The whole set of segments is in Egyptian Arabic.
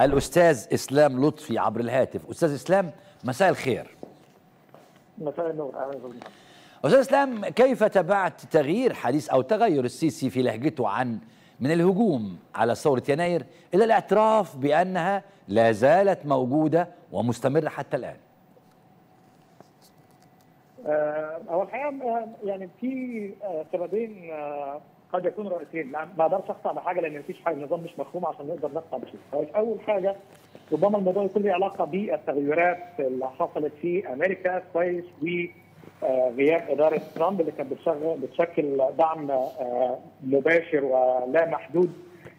الاستاذ اسلام لطفي عبر الهاتف استاذ اسلام مساء الخير مساء النور اهلا وسهلا استاذ اسلام كيف تابعت تغيير حديث او تغير السيسي في لهجته عن من الهجوم على ثوره يناير الى الاعتراف بانها لا زالت موجوده ومستمره حتى الان آه، هو الحقيقه يعني في آه، سببين آه، قد يكونوا رئيسيين ما ما اقدرش اقطع بحاجه لان مفيش حاجه النظام مش مفهوم عشان نقدر نقطع بشيء طيب اول حاجه ربما الموضوع يكون له علاقه بالتغيرات اللي حصلت في امريكا كويس وغياب اداره ترامب اللي كانت بتشغل بتشكل دعم آه، مباشر ولا محدود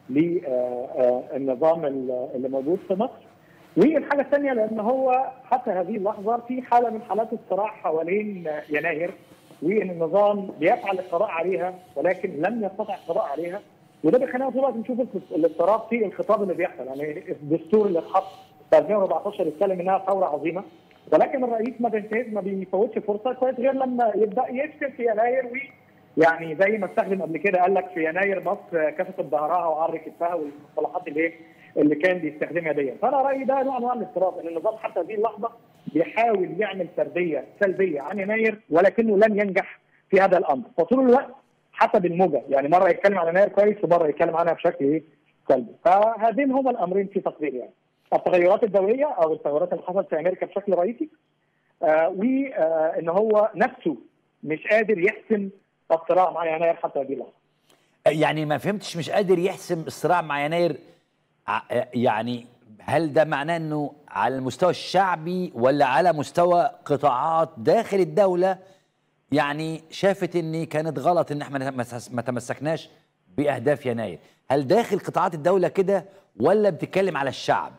للنظام اللي موجود في مصر والحاجه الثانيه لان هو حتى هذه اللحظه في حاله من حالات الصراع حوالين يناير وان النظام بيفعل القضاء عليها ولكن لم يستطع القضاء عليها وده بيخلينا طول الوقت نشوف الاضطراب في الخطاب اللي بيحصل يعني الدستور اللي اتحط في 2014 يتكلم انها ثوره عظيمه ولكن الرئيس ما بينتهز ما بيفوتش فرصه كويس غير لما يبدا يشتم في يناير و يعني زي ما استخدم قبل كده قال لك في يناير مصر كشفت ظهرها وعر كتفها والمصطلحات اللي اللي كان بيستخدمها دي فانا رايي ده نوع من انواع الاضطراب ان النظام حتى هذه اللحظه بيحاول يعمل سرديه سلبيه عن يناير ولكنه لم ينجح في هذا الامر فطول الوقت حسب الموجه يعني مره يتكلم عن يناير كويس ومره يتكلم عنها بشكل ايه سلبي فهذين هما الامرين في تقديري يعني التغيرات الدوليه او التغيرات اللي حصلت في امريكا بشكل رئيسي آه وان هو نفسه مش قادر يحسم الصراع مع يناير حتى هذه اللحظه يعني ما فهمتش مش قادر يحسم الصراع مع يناير ع- يعني هل ده معناه انه على المستوى الشعبي ولا على مستوى قطاعات داخل الدولة يعني شافت ان كانت غلط ان احنا ما تمس- ما تمسكناش باهداف يناير هل داخل قطاعات الدولة كده ولا بتتكلم على الشعب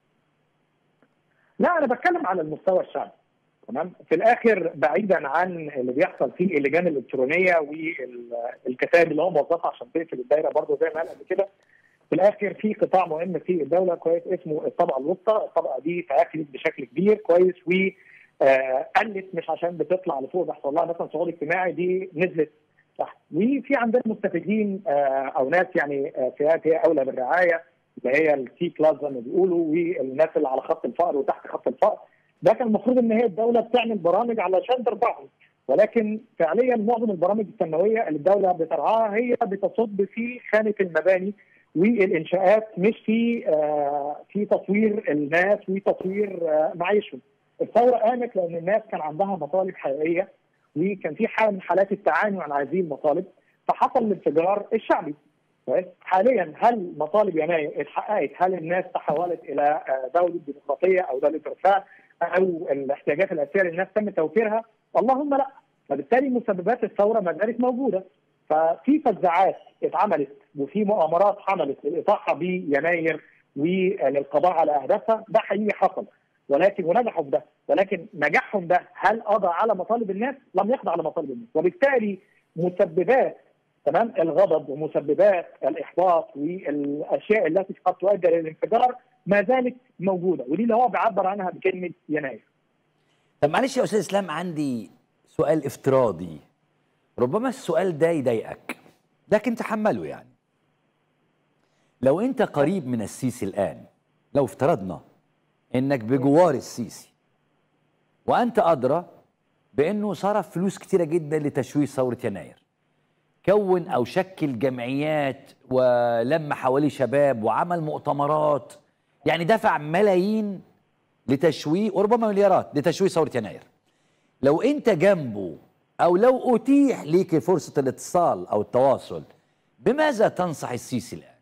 لا انا بتكلم على المستوى الشعبي تمام في الاخر بعيدا عن اللي بيحصل في اللجان الالكترونيه والكتائب اللي هو موظفها عشان تقفل الدايره برضه زي ما قال قبل كده في الاخر في قطاع مهم في الدوله كويس اسمه الطبقه الوسطى، الطبقه دي تاكلت بشكل كبير كويس و آه، قلت مش عشان بتطلع لفوق بيحصل لها مثلا صعود اجتماعي دي نزلت تحت وفي عندنا مستفيدين آه، او ناس يعني آه، فئات هي اولى بالرعايه اللي هي السي كلاس زي ما بيقولوا والناس اللي على خط الفقر وتحت خط الفقر ده كان المفروض ان هي الدوله بتعمل برامج علشان ترفعهم ولكن فعليا معظم البرامج التنمويه اللي الدوله بترعاها هي بتصب في خانه المباني والانشاءات مش في آه في تطوير الناس وتطوير آه معيشهم. الثوره قامت لان الناس كان عندها مطالب حقيقيه وكان في حاله من حالات التعاني عن هذه المطالب فحصل الانفجار الشعبي. كويس؟ حاليا هل مطالب يناير اتحققت؟ هل الناس تحولت الى آه دوله ديمقراطيه او دوله رفاه او الاحتياجات الاساسيه للناس تم توفيرها؟ اللهم لا. فبالتالي مسببات الثوره ما زالت موجوده. ففي فزاعات اتعملت وفي مؤامرات حملت للاطاحه بيناير وللقضاء على اهدافها ده حقيقي حصل ولكن ونجحوا في ده ولكن نجاحهم ده هل قضى على مطالب الناس؟ لم يقضى على مطالب الناس وبالتالي مسببات تمام الغضب ومسببات الاحباط والاشياء التي قد تؤدي للانفجار ما زالت موجوده ودي اللي هو بيعبر عنها بكلمه يناير. طب معلش يا استاذ اسلام عندي سؤال افتراضي ربما السؤال ده يضايقك لكن تحمله يعني لو انت قريب من السيسي الان لو افترضنا انك بجوار السيسي وانت ادرى بانه صرف فلوس كتيره جدا لتشويه ثوره يناير كون او شكل جمعيات ولم حواليه شباب وعمل مؤتمرات يعني دفع ملايين لتشويه وربما مليارات لتشويه ثوره يناير لو انت جنبه او لو اتيح ليك فرصه الاتصال او التواصل بماذا تنصح السيسي الان؟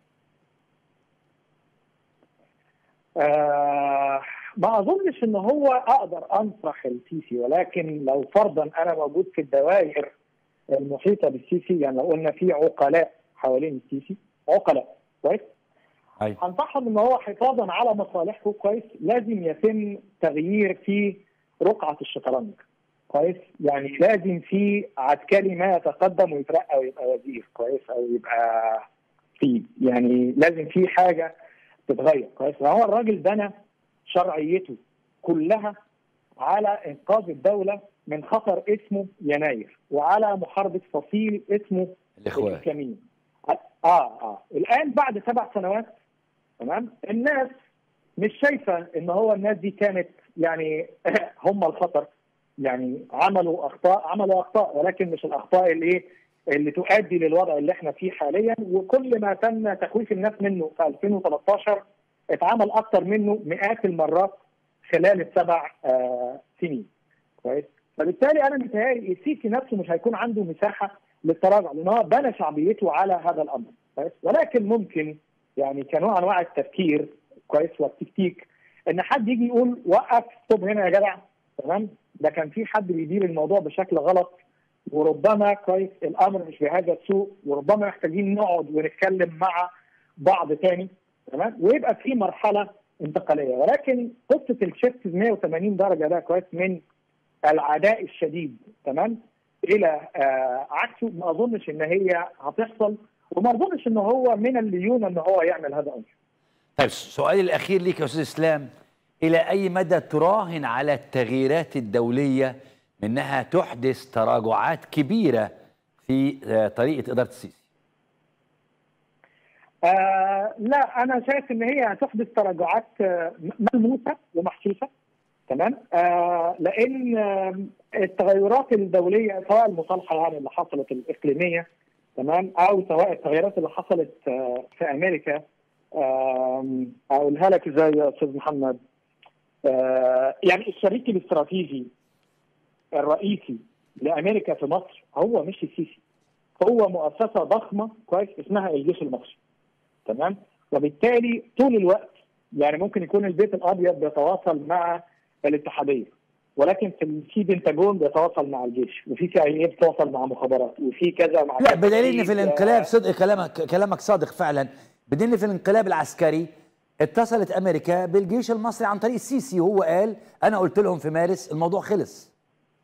آه ما اظنش ان هو اقدر انصح السيسي ولكن لو فرضا انا موجود في الدوائر المحيطه بالسيسي يعني لو قلنا في عقلاء حوالين السيسي عقلاء كويس؟ أيوة. هنصحهم ان هو حفاظا على مصالحه كويس لازم يتم تغيير في رقعه الشطرنج كويس يعني لازم في عسكري ما يتقدم ويترقى ويبقى وزير كويس او يبقى في يعني لازم في حاجه تتغير كويس فهو الراجل بنى شرعيته كلها على انقاذ الدوله من خطر اسمه يناير وعلى محاربه فصيل اسمه الاخوان الاسلاميين اه اه الان بعد سبع سنوات تمام الناس مش شايفه ان هو الناس دي كانت يعني هم الخطر يعني عملوا اخطاء عملوا اخطاء ولكن مش الاخطاء اللي ايه اللي تؤدي للوضع اللي احنا فيه حاليا وكل ما تم تخويف الناس منه في 2013 اتعمل اكتر منه مئات المرات خلال السبع آه سنين كويس فبالتالي انا متهيألي السيسي نفسه مش هيكون عنده مساحه للتراجع لان هو بنى شعبيته على هذا الامر كويس ولكن ممكن يعني كنوع انواع التفكير كويس والتكتيك ان حد يجي يقول وقف ستوب هنا يا جدع تمام ده كان في حد بيدير الموضوع بشكل غلط وربما كويس الامر مش بهذا السوء وربما محتاجين نقعد ونتكلم مع بعض تاني تمام ويبقى في مرحله انتقاليه ولكن قصه الشيفت 180 درجه ده كويس من العداء الشديد تمام الى آه عكسه ما اظنش ان هي هتحصل وما اظنش ان هو من الليونه ان هو يعمل هذا الامر طيب سؤالي الاخير ليك يا استاذ اسلام الى اي مدى تراهن على التغييرات الدوليه منها تحدث تراجعات كبيره في طريقه اداره السيسي آه لا انا شايف ان هي هتحدث تراجعات ملموسه ومحسوسه تمام آه لان التغيرات الدوليه سواء المصالحه يعني اللي حصلت الاقليميه تمام او سواء التغيرات اللي حصلت في امريكا اقولها لك ازاي يا استاذ محمد آه يعني الشريك الاستراتيجي الرئيسي لامريكا في مصر هو مش السيسي هو مؤسسه ضخمه كويس اسمها الجيش المصري تمام وبالتالي طول الوقت يعني ممكن يكون البيت الابيض بيتواصل مع الاتحاديه ولكن في في بنتاجون بيتواصل مع الجيش وفي سي اي بيتواصل مع مخابرات وفي كذا مع لا بدليل ان في الانقلاب صدق كلامك كلامك صادق فعلا بدليل ان في الانقلاب العسكري اتصلت امريكا بالجيش المصري عن طريق السيسي وهو قال انا قلت لهم في مارس الموضوع خلص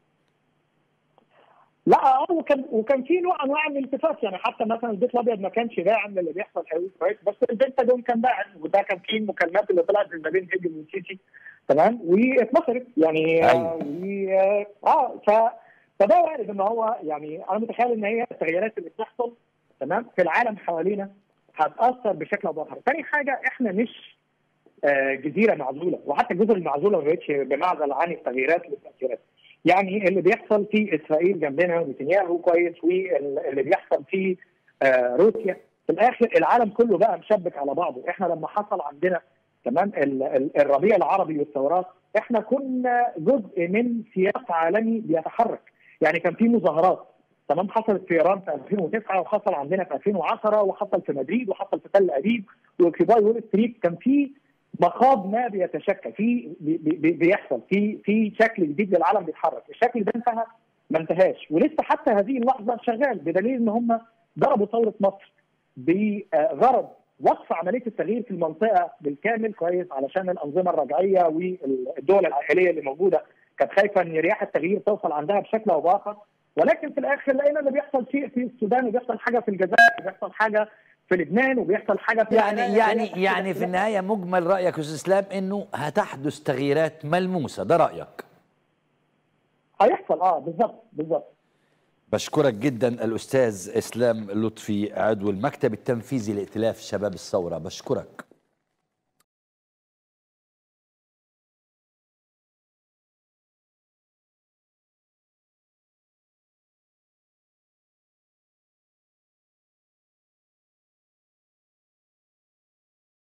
لا وكان وكان في نوع انواع من الالتفات يعني حتى مثلا البيت الابيض ما كانش داعم للي بيحصل قوي كويس بس البنتاجون كان داعم وده كان في المكالمات اللي طلعت ما بين هيجل والسيسي تمام واتنشرت يعني أيوة. و اه ف فده وارد ان هو يعني انا متخيل ان هي التغييرات اللي بتحصل تمام في العالم حوالينا هتاثر بشكل او باخر. ثاني حاجه احنا مش آه جزيره معزوله وحتى الجزر المعزوله ما بقتش بمعزل عن التغييرات والتاثيرات. يعني اللي بيحصل في اسرائيل جنبنا ونتنياهو كويس واللي بيحصل في آه روسيا في الاخر العالم كله بقى مشبك على بعضه، احنا لما حصل عندنا تمام الربيع العربي والثورات احنا كنا جزء من سياق عالمي بيتحرك يعني كان في مظاهرات تمام حصلت في ايران في 2009 وحصل عندنا في 2010 وحصل في مدريد وحصل في تل ابيب واوكيباي وول ستريت كان في مخاض ما بيتشكل في بي بي بيحصل في في شكل جديد للعالم بيتحرك الشكل ده انتهى ما انتهاش ولسه حتى هذه اللحظه شغال بدليل ان هم ضربوا ثوره مصر بغرض وقف عمليه التغيير في المنطقه بالكامل كويس علشان الانظمه الرجعيه والدول العائليه اللي موجوده كانت خايفه ان رياح التغيير توصل عندها بشكل او باخر ولكن في الاخر لقينا ان بيحصل شيء في السودان وبيحصل حاجه في الجزائر وبيحصل حاجه في لبنان وبيحصل حاجه في يعني يعني يعني في النهايه مجمل رايك يا استاذ اسلام انه هتحدث تغييرات ملموسه ده رايك هيحصل اه بالظبط بالظبط بشكرك جدا الاستاذ اسلام لطفي عضو المكتب التنفيذي لائتلاف شباب الثوره بشكرك